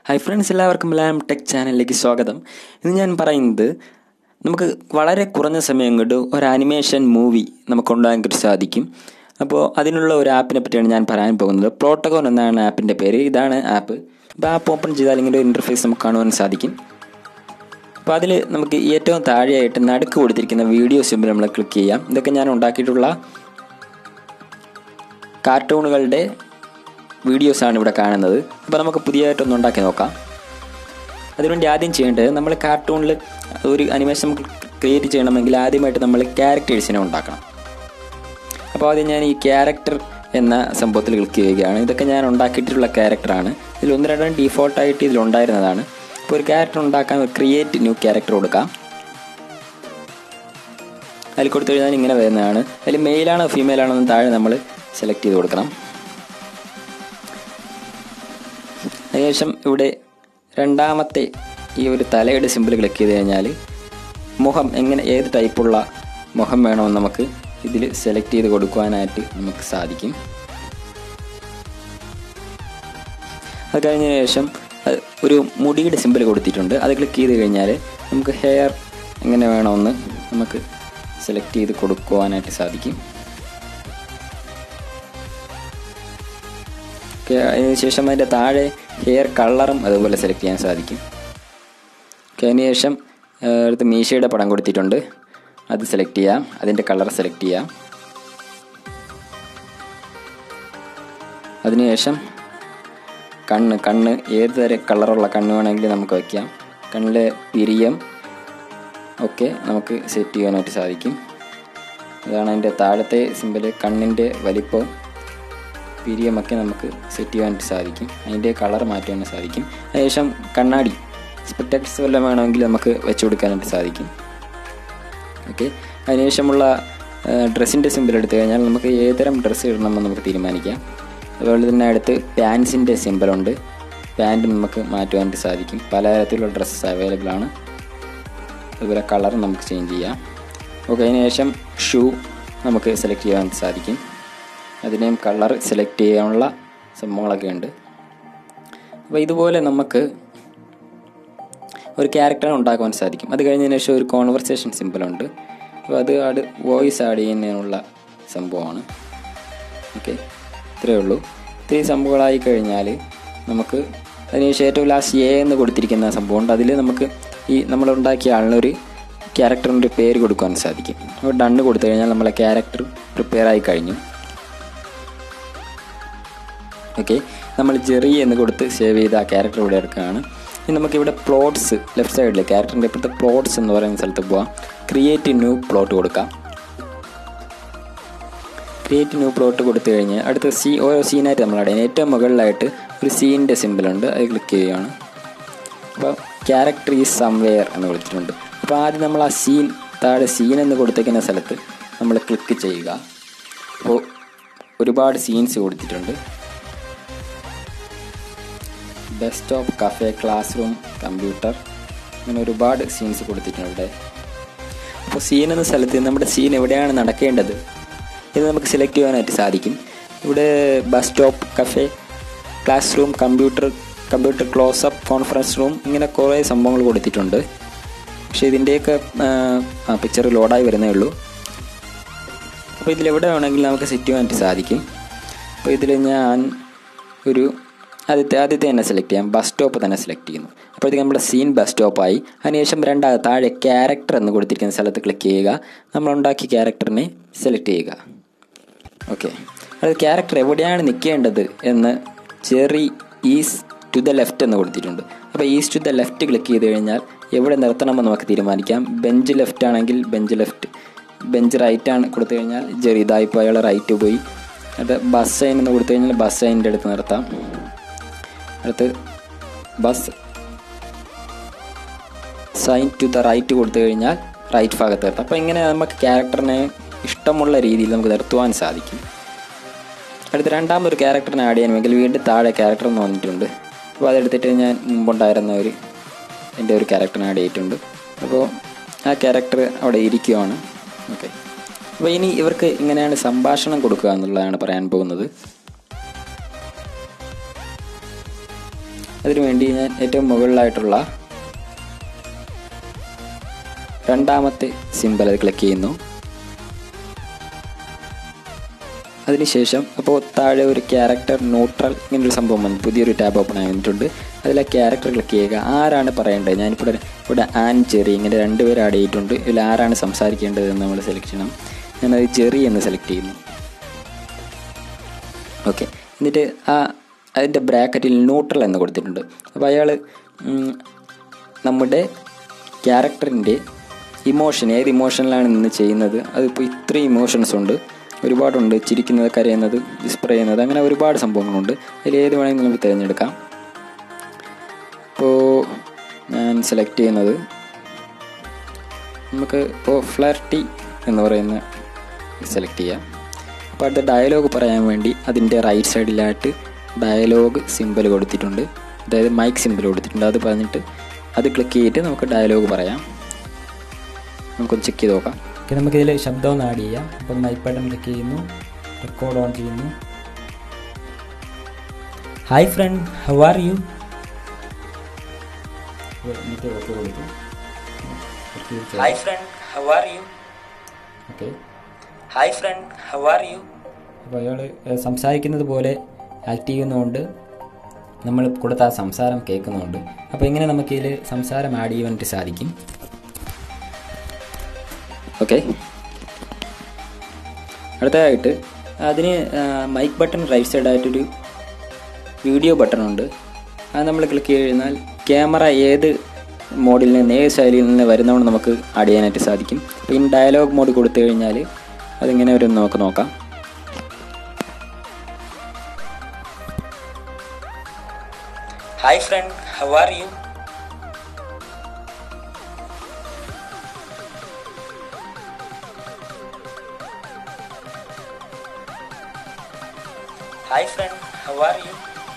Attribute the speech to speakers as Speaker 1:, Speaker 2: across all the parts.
Speaker 1: Hi friends എല്ലാവർക്കും ലാം tech ചാനലിലേക്ക് സ്വാഗതം ഇന്ന് ഞാൻ പറയുന്നത് നമുക്ക് വളരെ കുറഞ്ഞ സമയം കൊണ്ട് ഒരു ആനിമേഷൻ മൂവി നമുക്ക് ഉണ്ടാക്കാൻ സാധിക്കും അപ്പോൾ അതിനുള്ള ഒരു ആപ്പിനെ പറ്റിയാണ് ഞാൻ പറയാൻ പോകുന്നത് പ്രോട്ടോകോൺ എന്നാണ് ആപ്പിൻ്റെ പേര് ഇതാണ് ആപ്പ് അപ്പോൾ ആപ്പ് ഓപ്പൺ ചെയ്താൽ ഇങ്ങനെ ഒരു ഇൻ്റർഫേസ് നമുക്ക് കാണുവാൻ സാധിക്കും അപ്പോൾ അതിൽ നമുക്ക് ഏറ്റവും താഴെയായിട്ട് നടുക്ക് കൊടുത്തിരിക്കുന്ന വീഡിയോ സിമ്പിൾ നമ്മൾ ക്ലിക്ക് ചെയ്യാം ഇതൊക്കെ ഞാൻ ഉണ്ടാക്കിയിട്ടുള്ള കാർട്ടൂണുകളുടെ വീഡിയോസാണ് ഇവിടെ കാണുന്നത് അപ്പോൾ നമുക്ക് പുതിയതായിട്ടൊന്ന് ഉണ്ടാക്കി നോക്കാം അതിനുവേണ്ടി ആദ്യം ചെയ്യേണ്ടത് നമ്മൾ കാർട്ടൂണിൽ ഒരു അനിമേഷൻ നമുക്ക് ക്രിയേറ്റ് ചെയ്യണമെങ്കിൽ ആദ്യമായിട്ട് നമ്മൾ ക്യാരക്ടേഴ്സിനെ ഉണ്ടാക്കണം അപ്പോൾ ആദ്യം ഞാൻ ഈ ക്യാരക്ടർ എന്ന സംഭവത്തിൽ ക്ലിക്ക് ചെയ്യുകയാണ് ഇതൊക്കെ ഞാൻ ഉണ്ടാക്കിയിട്ടുള്ള ക്യാരക്ടറാണ് ഇതിൽ ഒന്ന് രണ്ടെണ്ണം ഡീഫോൾട്ടായിട്ട് ഇതിലുണ്ടായിരുന്നതാണ് ഇപ്പോൾ ഒരു ക്യാരക്ടർ ഉണ്ടാക്കാൻ ഒരു ക്രിയേറ്റ് ന്യൂ ക്യാരക്ടർ കൊടുക്കാം അതിൽ കൊടുത്തു കഴിഞ്ഞാൽ ഇങ്ങനെ വരുന്നതാണ് അതിൽ മെയിലാണോ ഫീമെയിലാണോ എന്ന് താഴെ നമ്മൾ സെലക്ട് ചെയ്ത് കൊടുക്കണം അതിനുശേഷം ഇവിടെ രണ്ടാമത്തെ ഈ ഒരു തലയുടെ സിമ്പിൾ ക്ലിക്ക് ചെയ്ത് കഴിഞ്ഞാൽ മുഖം എങ്ങനെ ഏത് ടൈപ്പുള്ള മുഖം വേണമെന്ന് നമുക്ക് ഇതിൽ സെലക്ട് ചെയ്ത് കൊടുക്കുവാനായിട്ട് നമുക്ക് സാധിക്കും അത് കഴിഞ്ഞതിന് ശേഷം അത് ഒരു മുടിയുടെ സിമ്പിൾ കൊടുത്തിട്ടുണ്ട് അത് ക്ലിക്ക് ചെയ്ത് കഴിഞ്ഞാൽ നമുക്ക് ഹെയർ എങ്ങനെ വേണമെന്ന് നമുക്ക് സെലക്ട് ചെയ്ത് കൊടുക്കുവാനായിട്ട് സാധിക്കും ഓക്കെ അതിനുശേഷം അതിൻ്റെ താഴെ ഹെയർ കളറും അതുപോലെ സെലക്ട് ചെയ്യാൻ സാധിക്കും ഓക്കെ അതിനുശേഷം അടുത്ത് മീശയുടെ പടം കൊടുത്തിട്ടുണ്ട് അത് സെലക്ട് ചെയ്യാം അതിൻ്റെ കളർ സെലക്ട് ചെയ്യാം അതിനുശേഷം കണ്ണ് കണ്ണ് ഏത് തരം കളറുള്ള കണ്ണ് വേണമെങ്കിലും നമുക്ക് വയ്ക്കാം കണ്ണിലെ പിരിയം ഒക്കെ നമുക്ക് സെറ്റ് ചെയ്യാനായിട്ട് സാധിക്കും ഇതാണ് അതിൻ്റെ താഴത്തെ സിമ്പിൾ കണ്ണിൻ്റെ വലിപ്പവും പിരിയമൊക്കെ നമുക്ക് സെറ്റ് ചെയ്യാനായിട്ട് സാധിക്കും അതിൻ്റെ കളർ മാറ്റാൻ സാധിക്കും അതിനുശേഷം കണ്ണാടി സ്പെക്ടക്സ് വല്ലതും വേണമെങ്കിൽ നമുക്ക് വെച്ച് കൊടുക്കാനായിട്ട് സാധിക്കും ഓക്കെ അതിനുശേഷമുള്ള ഡ്രസ്സിൻ്റെ സിമ്പിൾ എടുത്തു കഴിഞ്ഞാൽ നമുക്ക് ഏതരം ഡ്രസ്സ് ഇടണമെന്ന് നമുക്ക് തീരുമാനിക്കാം അതുപോലെ തന്നെ അടുത്ത് പാൻസിൻ്റെ സിമ്പിളുണ്ട് പാൻറ്റ് നമുക്ക് മാറ്റുവാനായിട്ട് സാധിക്കും പലതരത്തിലുള്ള ഡ്രസ്സസ് അവൈലബിൾ ആണ് അതുപോലെ കളർ നമുക്ക് ചേഞ്ച് ചെയ്യാം ഓക്കെ അതിനുശേഷം ഷൂ നമുക്ക് സെലക്ട് ചെയ്യാൻ സാധിക്കും അതിനെയും കളർ സെലക്ട് ചെയ്യാനുള്ള സംഭവങ്ങളൊക്കെ ഉണ്ട് അപ്പോൾ ഇതുപോലെ നമുക്ക് ഒരു ക്യാരക്ടർ ഉണ്ടാക്കുവാൻ സാധിക്കും അത് കഴിഞ്ഞതിന് ശേഷം ഒരു കോൺവെർസേഷൻ സിമ്പിളുണ്ട് അപ്പോൾ അത് ആഡ് വോയിസ് ആഡ് ചെയ്യുന്നതിനുള്ള സംഭവമാണ് ഓക്കെ ഇത്രയേ ഉള്ളൂ ഇത്രയും സംഭവങ്ങളായി കഴിഞ്ഞാൽ നമുക്ക് അതിനുശേഷം ഏറ്റവും ലാസ്റ്റ് എ എന്ന് കൊടുത്തിരിക്കുന്ന സംഭവമുണ്ട് അതിൽ നമുക്ക് ഈ നമ്മൾ ഉണ്ടാക്കിയ ആളിനൊരു ക്യാരക്ടറിൻ്റെ പേര് കൊടുക്കാൻ സാധിക്കും അപ്പോൾ ഡണ്ണ് കൊടുത്തു കഴിഞ്ഞാൽ നമ്മളെ ക്യാരക്ടർ പ്രിപ്പയർ ആയി കഴിഞ്ഞു ഓക്കെ നമ്മൾ ജെറി എന്ന് കൊടുത്ത് സേവ് ചെയ്ത ആ ക്യാരക്ടർ ഇവിടെ എടുക്കുകയാണ് ഇനി നമുക്കിവിടെ പ്ലോട്ട്സ് ലെഫ്റ്റ് സൈഡിൽ ക്യാരക്ടറിൻ്റെ ഇപ്പോഴത്തെ പ്ലോട്ട്സ് എന്ന് പറയുന്ന സ്ഥലത്ത് പോവാം ക്രിയേറ്റ് ന്യൂ പ്ലോട്ട് കൊടുക്കാം ക്രിയേറ്റ് ന്യൂ പ്ലോട്ട് കൊടുത്തു കഴിഞ്ഞ് അടുത്ത സീ ഓരോ സീനായിട്ട് നമ്മൾ അടയാൻ ഏറ്റവും മുകളിലായിട്ട് ഒരു സീനിൻ്റെ സിമ്പിളുണ്ട് അത് ക്ലിക്ക് ചെയ്യുകയാണ് അപ്പോൾ ക്യാരക്ടർ ഈസ് സംവെയർ എന്ന് കൊടുത്തിട്ടുണ്ട് അപ്പോൾ ആദ്യം നമ്മൾ ആ സീൻ താഴെ സീൻ എന്ന് കൊടുത്തേക്കുന്ന സ്ഥലത്ത് നമ്മൾ ക്ലിക്ക് ചെയ്യുക അപ്പോൾ ഒരുപാട് സീൻസ് കൊടുത്തിട്ടുണ്ട് desktop cafe classroom computer അങ്ങനെ ഒരുപാട് സീൻസ് കൊടുത്തിട്ടുണ്ട് ഇവിടെ അപ്പോൾ സീൻ എന്ന സ്ഥലത്ത് നമ്മുടെ സീൻ എവിടെയാണ് നടക്കേണ്ടത് ഇത് നമുക്ക് സെലക്ട് ചെയ്യാനായിട്ട് സാധിക്കും ഇവിടെ bus stop cafe classroom computer computer closeup conference room ഇങ്ങനെ കുറേ സംഭവങ്ങൾ കൊടുത്തിട്ടുണ്ട് പക്ഷേ ഇതിൻ്റെയൊക്കെ പിക്ചർ ലോഡായി വരുന്നേ ഉള്ളൂ അപ്പോൾ ഇതിലെവിടെ വേണമെങ്കിലും നമുക്ക് സെറ്റ് ചെയ്യാനായിട്ട് സാധിക്കും അപ്പോൾ ഇതിൽ ഞാൻ ഒരു ആദ്യത്തെ ആദ്യത്തെ തന്നെ സെലക്ട് ചെയ്യാം ബസ് സ്റ്റോപ്പ് തന്നെ സെലക്ട് ചെയ്യുന്നു അപ്പോഴത്തേക്ക് നമ്മുടെ സീൻ ബസ് സ്റ്റോപ്പായി അതിനുശേഷം രണ്ടാമത് താഴെ ക്യാരക്ടർ എന്ന് കൊടുത്തിരിക്കുന്ന സ്ഥലത്ത് ക്ലിക്ക് ചെയ്യുക നമ്മൾ ഉണ്ടാക്കിയ ക്യാരക്ടറിനെ സെലക്ട് ചെയ്യുക ഓക്കെ അത് ക്യാരക്ടർ എവിടെയാണ് നിൽക്കേണ്ടത് എന്ന് Cherry is to the left എന്ന് കൊടുത്തിട്ടുണ്ട് അപ്പോൾ is to the left click ചെയ്ത് കഴിഞ്ഞാൽ എവിടെ നിർത്തണമെന്ന് നമുക്ക് തീരുമാനിക്കാം ബെഞ്ച് ലെഫ്റ്റ് ആണെങ്കിൽ ബെഞ്ച് ലെഫ്റ്റ് ബെഞ്ച് റൈറ്റ് ആണ് കൊടുത്തു കഴിഞ്ഞാൽ ജെറി ഇതായിപ്പോൾ അയാൾ റൈറ്റ് പോയി അത് ബസ് സൈൻ എന്ന് കൊടുത്തു കഴിഞ്ഞാൽ ബസ് സൈനിൻ്റെ അടുത്ത് നിർത്താം അടുത്ത് bus sign to the right കൊടുത്തു കഴിഞ്ഞാൽ റൈറ്റ് ഭാഗത്ത് നിർത്താം അപ്പോൾ ഇങ്ങനെ നമുക്ക് ക്യാരക്ടറിനെ ഇഷ്ടമുള്ള രീതിയിൽ നമുക്ക് നിർത്തുവാൻ സാധിക്കും അടുത്ത് രണ്ടാമതൊരു ക്യാരക്ടറിനെ ആഡ് ചെയ്യണമെങ്കിൽ വീണ്ടും താഴെ ക്യാരക്ടർ എന്ന് വന്നിട്ടുണ്ട് അപ്പോൾ അതെടുത്തിട്ട് ഞാൻ മുമ്പുണ്ടായിരുന്ന ഒരു എൻ്റെ ഒരു ക്യാരക്ടറിനെ ആഡ് ചെയ്തിട്ടുണ്ട് അപ്പോൾ ആ ക്യാരക്ടർ അവിടെ ഇരിക്കുവാണ് ഓക്കെ അപ്പോൾ ഇനി ഇവർക്ക് ഇങ്ങനെയാണ് സംഭാഷണം കൊടുക്കുക എന്നുള്ളതാണ് പറയാൻ പോകുന്നത് അതിനുവേണ്ടി ഞാൻ ഏറ്റവും മുകളിലായിട്ടുള്ള രണ്ടാമത്തെ സിമ്പിൾ അത് ക്ലിക്ക് ചെയ്യുന്നു അതിനുശേഷം അപ്പോൾ താഴെ ഒരു ക്യാരക്ടർ ന്യൂട്രൽ ഇങ്ങനൊരു സംഭവം വന്നു പുതിയൊരു ടാബ് ഓപ്പൺ ആയി വന്നിട്ടുണ്ട് അതിൽ ആ ക്യാരക്ടർ ക്ലിക്ക് ചെയ്യുക ആരാണ് പറയേണ്ടത് ഞാനിപ്പോൾ ഇവിടെ ഇവിടെ ആൻ ജെറി ഇങ്ങനെ രണ്ടുപേർ ആഡ് ചെയ്തിട്ടുണ്ട് ഇതിൽ ആരാണ് സംസാരിക്കേണ്ടത് എന്ന് നമ്മൾ സെലക്ട് ചെയ്യണം ഞാനത് ജെറി എന്ന് സെലക്ട് ചെയ്യുന്നു ഓക്കെ എന്നിട്ട് ആ അതിൻ്റെ ബ്രാക്കറ്റിൽ ന്യൂട്രൽ എന്ന് കൊടുത്തിട്ടുണ്ട് അപ്പോൾ അയാൾ നമ്മുടെ ക്യാരക്ടറിൻ്റെ ഇമോഷൻ ഏത് ഇമോഷനിലാണ് നിന്ന് ചെയ്യുന്നത് അതിപ്പോൾ ഇത്രയും ഇമോഷൻസ് ഉണ്ട് ഒരുപാടുണ്ട് ചിരിക്കുന്നത് കരയുന്നത് വിസ്പർ ചെയ്യുന്നത് അങ്ങനെ ഒരുപാട് സംഭവങ്ങളുണ്ട് അതിൽ ഏത് വേണമെങ്കിലും നമുക്ക് തിരഞ്ഞെടുക്കാം ഇപ്പോൾ ഞാൻ സെലക്ട് ചെയ്യുന്നത് നമുക്ക് ഇപ്പോൾ ഫ്ലർട്ടി എന്ന് പറയുന്ന സെലക്ട് ചെയ്യാം അപ്പോൾ അടുത്ത ഡയലോഗ് പറയാൻ വേണ്ടി അതിൻ്റെ റൈറ്റ് സൈഡിലായിട്ട് ഡയലോഗ് സിമ്പിൾ കൊടുത്തിട്ടുണ്ട് അതായത് മൈക്ക് സിമ്പിൾ കൊടുത്തിട്ടുണ്ട് അത് പറഞ്ഞിട്ട് അത് ക്ലിക്ക് ചെയ്തിട്ട് നമുക്ക് ഡയലോഗ് പറയാം നമുക്കൊന്ന് ചെക്ക് ചെയ്ത് നോക്കാം ഓക്കെ നമുക്കിതിൽ ശബ്ദം ഒന്ന് ആഡ് ചെയ്യാം അപ്പം മൈക്ക് ബട്ടൺ ക്ലിക്ക് ചെയ്യുന്നു റെക്കോർഡ് ഓൺ ചെയ്യുന്നു hi friend how are you hi friend how are you okay hi friend how are you അപ്പോൾ അയാൾ സംസാരിക്കുന്നത് പോലെ ആക്ട് ചെയ്യുന്നതുകൊണ്ട് നമ്മൾ കൊടുത്ത ആ സംസാരം കേൾക്കുന്നുണ്ട് അപ്പോൾ ഇങ്ങനെ നമുക്ക് ഇതിൽ സംസാരം ആഡ് ചെയ്യാൻ വേണ്ടി സാധിക്കും ഓക്കെ അടുത്തതായിട്ട് അതിന് മൈക്ക് ബട്ടൺ റൈറ്റ് സൈഡായിട്ടൊരു വീഡിയോ ബട്ടൺ ഉണ്ട് അത് നമ്മൾ ക്ലിക്ക് ചെയ്ത് കഴിഞ്ഞാൽ ക്യാമറ ഏത് മോഡിൽ നിന്ന് ഏത് ശൈലിയിൽ നിന്ന് വരുന്നതുകൊണ്ട് നമുക്ക് ആഡ് ചെയ്യാനായിട്ട് സാധിക്കും അപ്പോൾ ഇൻ ഡയലോഗ് മോഡ് കൊടുത്തു കഴിഞ്ഞാൽ അതിങ്ങനെ ഒരു നമുക്ക് നോക്കാം hi friend how are you hi friend how are you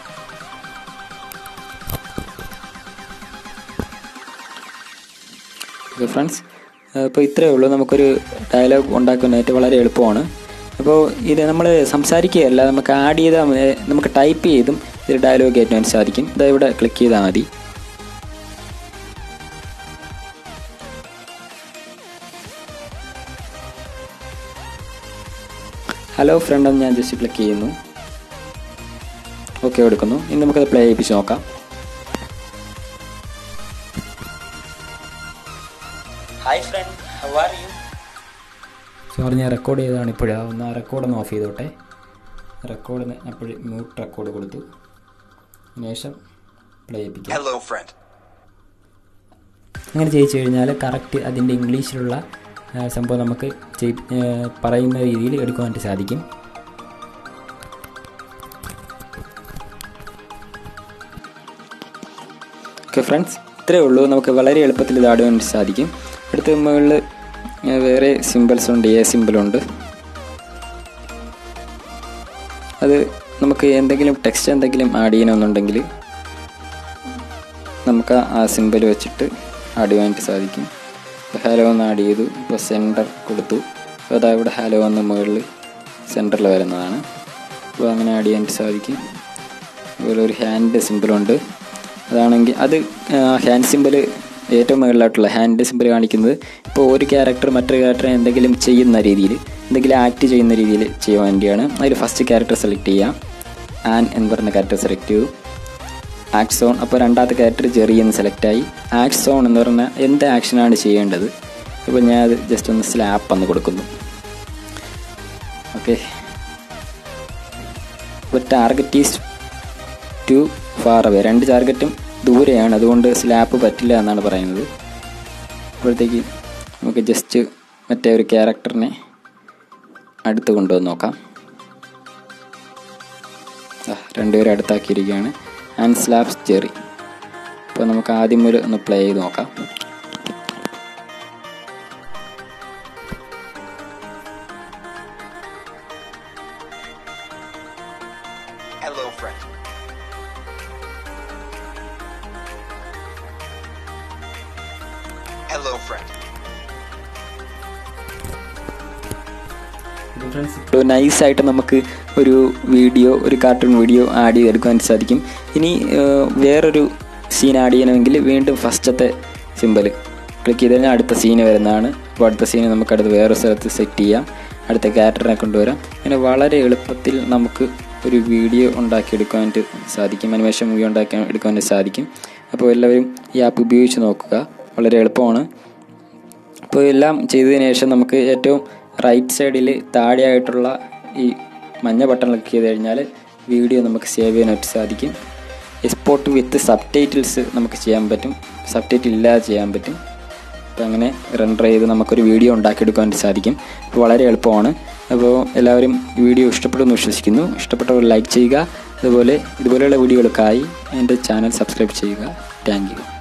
Speaker 1: okay friends അപ്പോൾ ഇത്രയേ ഉള്ളൂ നമുക്കൊരു ഡയലോഗ് ഉണ്ടാക്കാനായിട്ട് വളരെ എളുപ്പമാണ് അപ്പോൾ ഇത് നമ്മൾ സംസാരിക്കുകയല്ല നമുക്ക് ആഡ് ചെയ്താൽ മതി, നമുക്ക് ടൈപ്പ് ചെയ്തും ഇതിൽ ഡയലോഗ് കയറ്റാൻ സാധിക്കും ഇതാ ഇവിടെ ക്ലിക്ക് ചെയ്താൽ മതി ഹലോ ഫ്രണ്ട് എന്ന് ഞാൻ ജസ്റ്റ് ക്ലിക്ക് ചെയ്യുന്നു ഓക്കെ എടുക്കുന്നു ഇനി നമുക്കത് പ്ലേ ചെയ്യിപ്പിച്ച് നോക്കാം hi friend how are you sorry ഞാൻ റെക്കോർഡ് ചെയ്തതാണ് ഇപ്പോഴാണ് ഒന്ന് ആ റെക്കോർഡ് ഒന്ന് ഓഫ് ചെയ്തോട്ടെ റെക്കോർഡിന് അപ്പോൾ മ്യൂട്ട് റെക്കോർഡ് കൊടുത്തു ശേഷം പ്ലേ ചെയ്യിപ്പിക്കാം
Speaker 2: Hello, friend.
Speaker 1: അങ്ങനെ ചെയ്യിച്ചു കഴിഞ്ഞാൽ കറക്റ്റ് അതിൻ്റെ ഇംഗ്ലീഷിലുള്ള ആ, സംഭവം നമുക്ക് ചെയ്- ആ, പറയുന്ന രീതിയിൽ എടുക്കുവാനായിട്ട് സാധിക്കും ഓക്കെ ഫ്രണ്ട്സ് ഇത്രയേ ഉള്ളൂ നമുക്ക് വളരെ എളുപ്പത്തിൽ ഇത് ആടുവാൻ സാധിക്കും അടുത്ത മുകളിൽ വേറെ സിമ്പിൾസ് ഉണ്ട് എ സിമ്പിളുണ്ട് അത് നമുക്ക് എന്തെങ്കിലും ടെക്സ്റ്റ് എന്തെങ്കിലും ആഡ് ചെയ്യണമെന്നുണ്ടെങ്കിൽ നമുക്ക് ആ സിമ്പിൾ വെച്ചിട്ട് ആഡ് ചെയ്യാനായിട്ട് സാധിക്കും ഇപ്പോൾ ഹലോ എന്ന് ആഡ് ചെയ്തു ഇപ്പോൾ സെൻറ്റർ കൊടുത്തു അപ്പോൾ അതാ ഇവിടെ ഹലോ എന്ന മുകളിൽ സെൻറ്ററിൽ വരുന്നതാണ് അപ്പോൾ അങ്ങനെ ആഡ് ചെയ്യാനായിട്ട് സാധിക്കും അതുപോലെ ഒരു ഹാൻഡ് സിമ്പിളുണ്ട് അതാണെങ്കിൽ അത് ഹാൻഡ് സിമ്പിൾ ഏറ്റവും മുകളിലായിട്ടുള്ള ഹാൻഡ് സിമ്പിൾ കാണിക്കുന്നത് ഇപ്പോൾ ഒരു ക്യാരക്ടർ മറ്റൊരു ക്യാരക്ടറെ എന്തെങ്കിലും ചെയ്യുന്ന രീതിയിൽ എന്തെങ്കിലും ആക്ട് ചെയ്യുന്ന രീതിയിൽ ചെയ്യാൻ വേണ്ടിയാണ് അതിൽ ഫസ്റ്റ് ക്യാരക്ടർ സെലക്ട് ചെയ്യാം ആൻ എന്ന് പറയുന്ന ക്യാരക്ടർ സെലക്ട് ചെയ്തു ആക്ട് സോൺ അപ്പോൾ രണ്ടാമത്തെ ക്യാരക്ടർ ജെറി എന്ന് സെലക്ട് ആയി ആക്ട് സോൺ എന്ന് പറഞ്ഞാൽ എന്ത് ആക്ഷനാണ് ചെയ്യേണ്ടത് ഇപ്പോൾ ഞാൻ അത് ജസ്റ്റ് ഒന്ന് സ്ലാപ്പ് എന്ന് കൊടുക്കുന്നു ഓക്കെ ഇപ്പോൾ target is too far away രണ്ട് ടാർഗറ്റും ദൂരെയാണ് അതുകൊണ്ട് സ്ലാപ്പ് പറ്റില്ല എന്നാണ് പറയുന്നത് അപ്പോഴത്തേക്ക് നമുക്ക് ജസ്റ്റ് മറ്റേ ഒരു ക്യാരക്ടറിനെ അടുത്ത് കൊണ്ടുവന്ന് നോക്കാം ദാ, രണ്ടുപേരും അടുത്താക്കിയിരിക്കുകയാണ് ആൻഡ് സ്ലാബ്സ് ജെറി അപ്പോൾ നമുക്ക് ആദ്യം ഒരു ഒന്ന് പ്ലേ ചെയ്ത് നോക്കാം
Speaker 2: Hello, friend. Hello, friend.
Speaker 3: ഇത് ഫ്രണ്ട്സ്
Speaker 1: ഒരു നൈസായിട്ട് നമുക്ക് ഒരു വീഡിയോ ഒരു കാർട്ടൂൺ വീഡിയോ ആഡ് ചെയ്തെടുക്കാൻ സാധിക്കും ഇനി ഏഹ്, വേറൊരു സീൻ ആഡ് ചെയ്യണമെങ്കിൽ വീണ്ടും ഫസ്റ്റത്തെ സിമ്പിൾ ക്ലിക്ക് ചെയ്ത് കഴിഞ്ഞാൽ അടുത്ത സീന് വരുന്നതാണ് അപ്പോൾ അടുത്ത സീന് നമുക്ക് അടുത്ത് വേറെ സ്ഥലത്ത് സെറ്റ് ചെയ്യാം അടുത്ത ക്യാരക്ടറിനെ കൊണ്ടുവരാം അങ്ങനെ വളരെ എളുപ്പത്തിൽ നമുക്ക് ഒരു വീഡിയോ ഉണ്ടാക്കിയെടുക്കാനായിട്ട് സാധിക്കും അനിമേഷൻ മൂവി ഉണ്ടാക്കാൻ എടുക്കാനായിട്ട് സാധിക്കും അപ്പോൾ എല്ലാവരും ഈ ആപ്പ് ഉപയോഗിച്ച് നോക്കുക വളരെ എളുപ്പമാണ് അപ്പോൾ എല്ലാം ചെയ്തതിന് ശേഷം നമുക്ക് ഏറ്റവും റൈറ്റ് സൈഡിൽ താഴെയായിട്ടുള്ള ഈ മഞ്ഞ ബട്ടൺ ക്ലിക്ക് ചെയ്ത് കഴിഞ്ഞാൽ വീഡിയോ നമുക്ക് സേവ് ചെയ്യാനായിട്ട് സാധിക്കും എക്സ്പോർട്ട് വിത്ത് സബ് ടൈറ്റിൽസ് നമുക്ക് ചെയ്യാൻ പറ്റും സബ് ടൈറ്റിൽ ഇല്ലാതെ ചെയ്യാൻ പറ്റും അപ്പോൾ അങ്ങനെ റെൻഡർ ചെയ്ത് നമുക്കൊരു വീഡിയോ ഉണ്ടാക്കിയെടുക്കാൻ സാധിക്കും അപ്പോൾ വളരെ എളുപ്പമാണ് അപ്പോൾ എല്ലാവരും ഈ വീഡിയോ ഇഷ്ടപ്പെടുമെന്ന് വിശ്വസിക്കുന്നു ഇഷ്ടപ്പെട്ടവർ ലൈക്ക് ചെയ്യുക അതുപോലെ ഇതുപോലെയുള്ള വീഡിയോകൾക്കായി എൻ്റെ ചാനൽ സബ്സ്ക്രൈബ് ചെയ്യുക താങ്ക് യു